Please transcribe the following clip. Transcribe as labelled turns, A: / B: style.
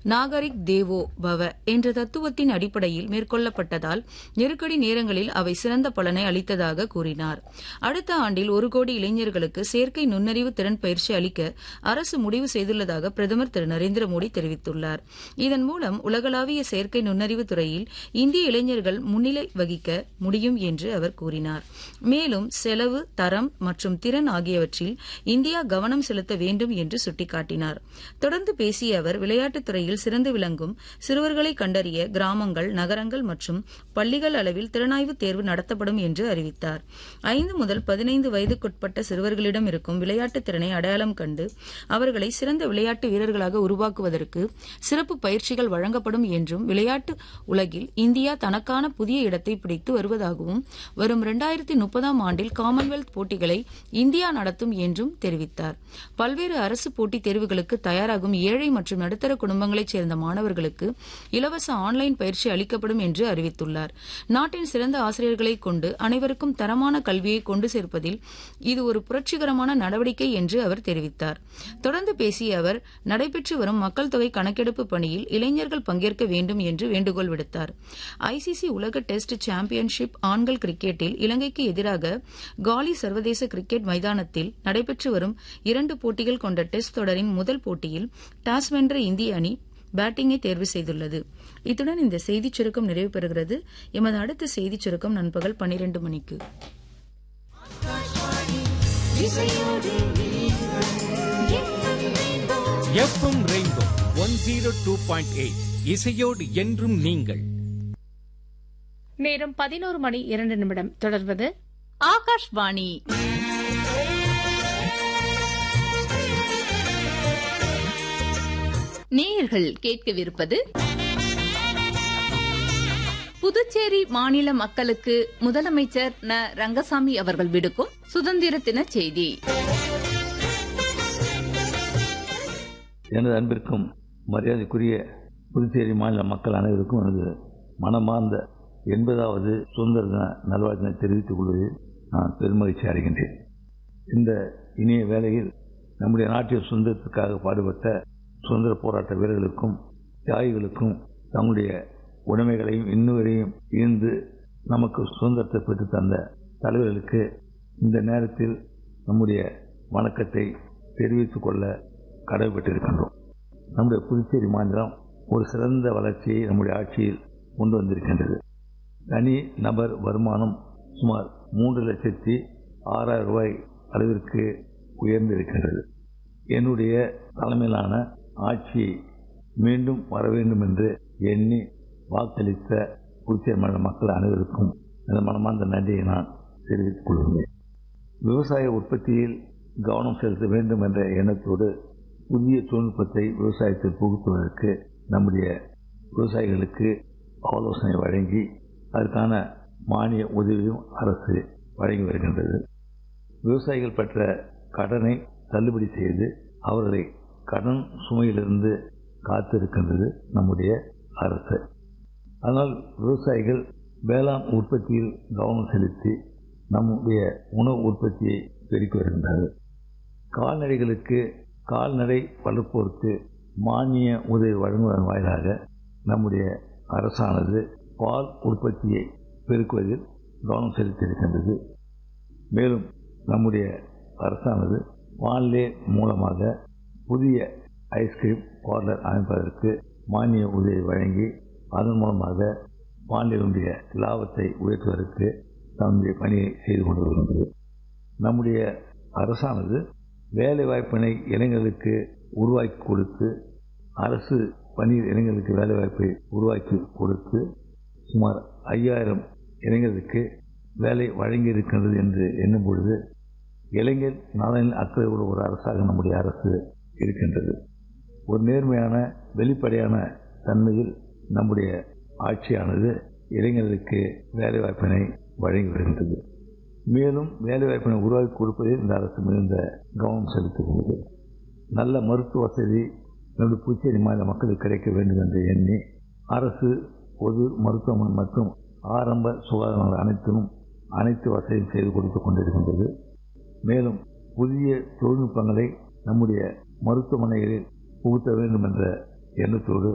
A: நாகரிக் தேவோ பவ என்ற தத்துவத்தின் அடிப்படையில் மேற்கொள்ளப்பட்டதால் நெருக்கடி நேரங்களில் அவை சிறந்த பலனை அளித்ததாக கூறினார் அடுத்த ஆண்டில் ஒரு கோடி இளைஞர்களுக்கு செயற்கை நுண்ணறிவு திறன் பயிற்சி அளிக்க அரசு முடிவு செய்துள்ளதாக பிரதமர் திரு நரேந்திர மோடி தெரிவித்துள்ளார் இதன் மூலம் உலகளாவிய செயற்கை நுண்ணறிவு துறையில் இந்திய இளைஞர்கள் முன்னிலை வகிக்க முடியும் என்று அவர் கூறினார் மேலும் செலவு தரம் மற்றும் திறன் ஆகியவற்றில் இந்தியா கவனம் செலுத்த வேண்டும் என்று சுட்டிக்காட்டினார் தொடர்ந்து பேசிய அவர் விளையாட்டுத் துறையில் சிறந்து விளங்கும் சிறுவர்களை கண்டறிய கிராமங்கள் நகரங்கள் மற்றும் பள்ளிகள் அளவில் திறனாய்வு தேர்வு நடத்தப்படும் என்று அறிவித்தார் ஐந்து முதல் பதினைந்து வயதுக்குட்பட்ட சிறுவர்களிடம் இருக்கும் விளையாட்டு திறனை அடையாளம் கண்டு அவர்களை சிறந்த விளையாட்டு வீரர்களாக உருவாக்குவதற்கு சிறப்பு பயிற்சிகள் வழங்கப்படும் என்றும் விளையாட்டு உலகில் இந்தியா தனக்கான புதிய இடத்தை பிடித்து வருவதாகவும் வரும் இரண்டாயிரத்தி முப்பதாம் ஆண்டில் காமன்வெல்த் போட்டிகளை இந்தியா நடத்தும் என்றும் தெரிவித்தார் பல்வேறு அரசு போட்டித் தேர்வுகளுக்கு தயாராகும் ஏழை மற்றும் நடுத்தர குடும்பங்களைச் சேர்ந்த மாணவர்களுக்கு இலவச ஆன்லைன் பயிற்சி அளிக்கப்படும் என்று அறிவித்துள்ளார் நாட்டின் சிறந்த ஆசிரியர்களை கொண்டு அனைவருக்கும் தரமான கல்வியை கொண்டு சேர்ப்பதில் இது ஒரு புரட்சிகரமான நடவடிக்கை என்று அவர் தெரிவித்தார் தொடர்ந்து பேசிய அவர் நடைபெற்று வரும் மக்கள் தொகை கணக்கெடுப்பு பணியில் இளைஞர்கள் பங்கேற்க வேண்டும் என்று வேண்டுகோள் விடுத்தார் ஐசிசி உலக டெஸ்ட் சாம்பியன்ஷிப் ஆண்கள் கிரிக்கெட்டில் இலங்கைக்கு எதிராக காலி சர்வதேச கிரிக்கெட் மைதானத்தில் நடைபெற்று வரும் இரண்டு போட்டிகள் கொண்ட டெஸ்ட் தொடரின் முதல் போட்டியில் டாஸ் வென்ற இந்திய அணி பேட்டிங்கை தேர்வு செய்துள்ளது இத்துடன் இந்த செய்திச் சுருக்கம் நிறைவு பெறுகிறது எமது அடுத்த செய்திச் சுருக்கம் நண்பகல் பன்னிரண்டு மணிக்கு
B: FM rainbow one zero two point eight இசையோடு என்றும் நீங்கள்
C: நேரம் பதினோரு மணி இரண்டு நிமிடம் தொடர்வது
D: ஆகாஷ்வாணி நேயர்கள் கேட்கவிருப்பது புதுச்சேரி மாநில மக்களுக்கு முதலமைச்சர் ந ரங்கசாமி அவர்கள் விடுக்கும் சுதந்திர தின செய்தி
E: எனது அன்பிற்கும் மரியாதைக்குரிய புதுச்சேரி மாநில மக்கள் அனைவருக்கும் எனது மனமார்ந்த எண்பதாவது சுதந்திர தின நல்வாழ்த்தினை தெரிவித்துக் கொள்வதில் நான் பெருமகிழ்ச்சி அடைகின்றேன் இந்த இனிய வேளையில் நம்முடைய நாட்டின் சுதந்திரத்துக்காக பாடுபட்ட சுதந்திர போராட்ட வீரர்களுக்கும் தியாகிகளுக்கும் தங்களுடைய உடைமைகளையும் இன்னுவரையும் ஈர்ந்து நமக்கு சுதந்திரத்தை பெற்றுத் தந்த தலைவர்களுக்கு இந்த நேரத்தில் நம்முடைய வணக்கத்தை தெரிவித்துக் கொள்ள கடமைப்பட்டிருக்கின்றோம் நம்முடைய புதுச்சேரி மாநிலம் ஒரு சிறந்த வளர்ச்சியை நம்முடைய ஆட்சியில் கொண்டு வந்திருக்கின்றது தனி நபர் வருமானம் சுமார் மூன்று லட்சத்தி ஆறாயிரம் ரூபாய் அளவிற்கு உயர்ந்திருக்கின்றது என்னுடைய தலைமையிலான ஆட்சி மீண்டும் வர வேண்டும் என்று எண்ணி வாக்களித்த புதுச்சேரி மாநில மக்கள் அனைவருக்கும் எனது மனமார்ந்த நன்றியை நான் தெரிவித்துக் கொள்கிறேன் விவசாய உற்பத்தியில் கவனம் செலுத்த வேண்டும் என்ற எண்ணத்தோடு புதிய தொழில்நுட்பத்தை விவசாயத்தில் புகுத்துவதற்கு நம்முடைய விவசாயிகளுக்கு ஆலோசனை வழங்கி அதற்கான மானிய உதவியும் அரசு வழங்கி வருகின்றது விவசாயிகள் பெற்ற கடனை தள்ளுபடி செய்து அவர்களை கடன் சுமையிலிருந்து காத்திருக்கின்றது நம்முடைய அரசு அதனால் விவசாயிகள் வேளாண் உற்பத்தியில் கவனம் செலுத்தி நம்முடைய உணவு உற்பத்தியை பெருக்கி வருகின்றார்கள் கால்நடைகளுக்கு கால்நடை வளர்ப்போருக்கு மானிய உதவி வழங்குவதன் வாயிலாக நம்முடைய அரசானது பால் உற்பத்தியை பெருக்குவதில் கவனம் செலுத்தியிருக்கின்றது மேலும் நம்முடைய அரசானது பால்லே மூலமாக புதிய ஐஸ்கிரீம் பார்லர் அமைப்பதற்கு மானிய உதவி வழங்கி அதன் மூலமாக பாண்டியனுடைய லாபத்தை உயர்த்துவதற்கு தன்னுடைய பணியை செய்து கொண்டு வருகின்றது நம்முடைய அரசானது வேலை வாய்ப்பினை இளைஞர்களுக்கு உருவாக்கி கொடுத்து அரசு பணியில் இளைஞர்களுக்கு வேலை வாய்ப்பை உருவாக்கி கொடுத்து சுமார் ஐயாயிரம் இளைஞர்களுக்கு வேலை வழங்கி இருக்கின்றது என்று எண்ணும் பொழுது இளைஞர் நலனில் அக்கறை உள்ள ஒரு அரசாக நம்முடைய அரசு இருக்கின்றது ஒரு நேர்மையான வெளிப்படையான தன்மையில் நம்முடைய ஆட்சியானது இளைஞர்களுக்கு வேலைவாய்ப்பினை வழங்கி வருகின்றது மேலும் வேலைவாய்ப்பினை உருவாக்கி கொடுப்பதில் இந்த அரசு மிகுந்த கவனம் செலுத்துகிறது நல்ல மருத்துவ வசதி நம்முடைய புதுச்சேரி மாநில மக்களுக்கு கிடைக்க வேண்டும் என்று எண்ணி அரசு பொது மருத்துவமனை மற்றும் ஆரம்ப சுகாதார அனைத்திலும் அனைத்து வசதியும் செய்து கொடுத்துக் கொண்டிருக்கின்றது மேலும் புதிய தொழில்நுட்பங்களை நம்முடைய மருத்துவமனைகளில் புகுத்த வேண்டும் என்ற எண்ணத்தோடு